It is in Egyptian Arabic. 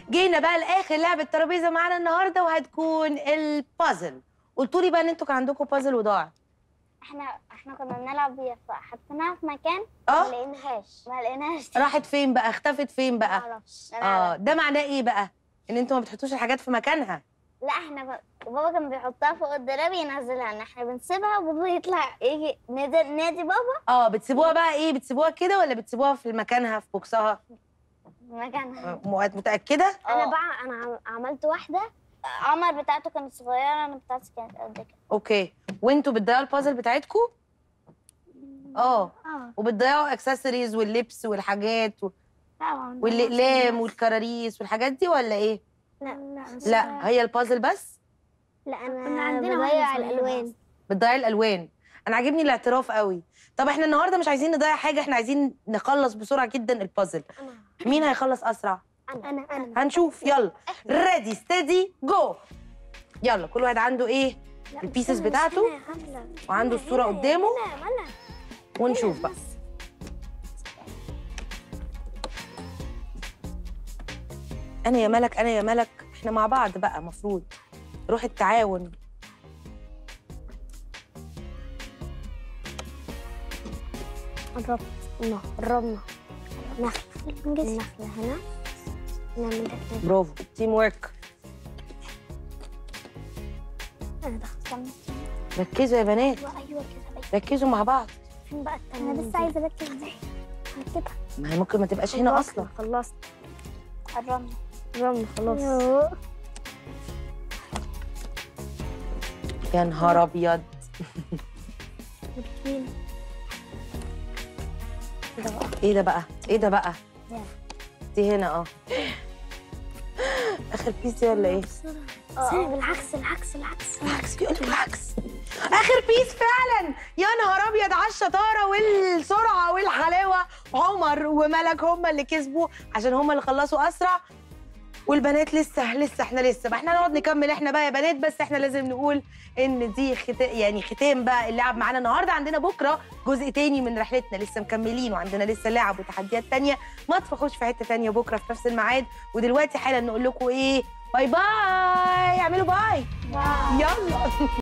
جينا بقى لاخر لعبه ترابيزه معانا النهارده وهتكون البازل قلتوا لي بقى ان انتوا كان عندكم بازل وضاع احنا احنا كنا بنلعب بيها فحطيناها في مكان اه ما لقيناهاش ما لقيناهاش راحت فين بقى اختفت فين بقى معرفش اه ده معناه ايه بقى ان انتوا ما بتحطوش الحاجات في مكانها لا احنا ب... بابا كان بيحطها فوق الدولاب ينزلها لنا احنا بنسيبها وبابا يطلع يجي نادي, نادي بابا اه بتسيبوها بقى ايه بتسيبوها كده ولا بتسيبوها في مكانها في بوكسها في مكانها آه، مؤ- متاكده انا بقى انا عم- عملت واحده عمر بتاعته كانت صغيره انا بتاعتي كانت قد كده اوكي وانتوا بتضيعوا البازل بتاعتكم اه اه وبتضيعوا اكسسوارز واللبس والحاجات و... طبعا والاقلام والكراريس والحاجات دي ولا ايه لا لا هي البازل بس لا انا كنا عندنا بضيع واحدة صغيرة الالوان بتضيعي الالوان انا عاجبني الاعتراف قوي طب احنا النهارده مش عايزين نضيع حاجه احنا عايزين نخلص بسرعه جدا البازل مين هيخلص اسرع انا انا انا هنشوف يلا ريدي ستيدي جو يلا كل واحد عنده ايه البيسز بتاعته وعنده الصوره قدامه ونشوف بقى انا يا ملك انا يا ملك احنا مع بعض بقى مفروض روح التعاون قربت نه قربنا نخلة النخلة هنا نعمل ده كده برافو تيم ورك انا دخلت ركزوا يا بنات ايوه كده بقى ركزوا مع بعض فين بقى التانية انا لسه عايزه اركز دي كده ما هي ممكن ما تبقاش هنا اصلا خلصت قربنا قربنا خلاص يا نهار ابيض ايه ده بقى ايه ده بقى ده. دي هنا اه اخر بيس دي ولا ايه ثانية بالعكس العكس العكس بالعكس بيقول لك بالعكس اخر بيس فعلا يا نهار ابيض على الشطاره والسرعه والحلاوه عمر وملك هم اللي كسبوا عشان هم اللي خلصوا اسرع والبنات لسه لسه احنا لسه بقى احنا نقعد نكمل احنا بقى يا بنات بس احنا لازم نقول ان دي خت... يعني ختام بقى اللعب معانا النهارده عندنا بكره جزء تاني من رحلتنا لسه مكملين وعندنا لسه لعب وتحديات تانية ما تفخوش في حته تانية بكره في نفس الميعاد ودلوقتي حالا نقول لكم ايه باي باي اعملوا باي يلا